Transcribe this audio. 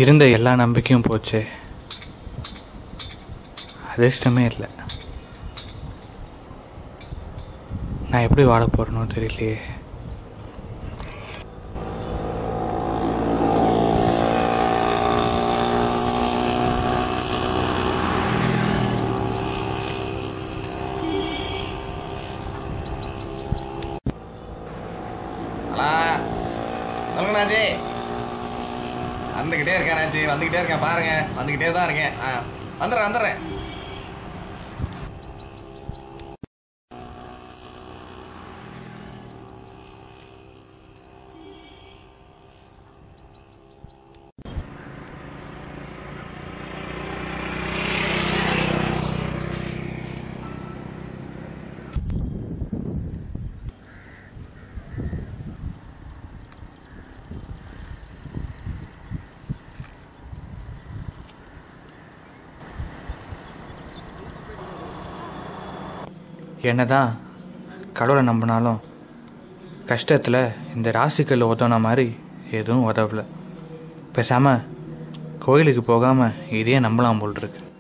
இருந்த எல்லா நம்பிக்கையும் போச்சு அதிர்ஷ்டமே இல்லை நான் எப்படி வாழ போறேனோ தெரியலையே அலா சொல்லுங்க நாச்சி வந்துக்கிட்டே இருக்கேன் நாச்சி வந்துக்கிட்டே இருக்கேன் பாருங்க வந்துக்கிட்டே தான் இருக்கேன் ஆ வந்துடுறேன் வந்துடுறேன் என்னதான் கடவுளை நம்பினாலும் கஷ்டத்தில் இந்த ராசிக்கல் உதவுன மாதிரி எதுவும் உதவல பேசாமல் கோயிலுக்கு போகாமல் இதையே நம்பலாம் போல் இருக்கு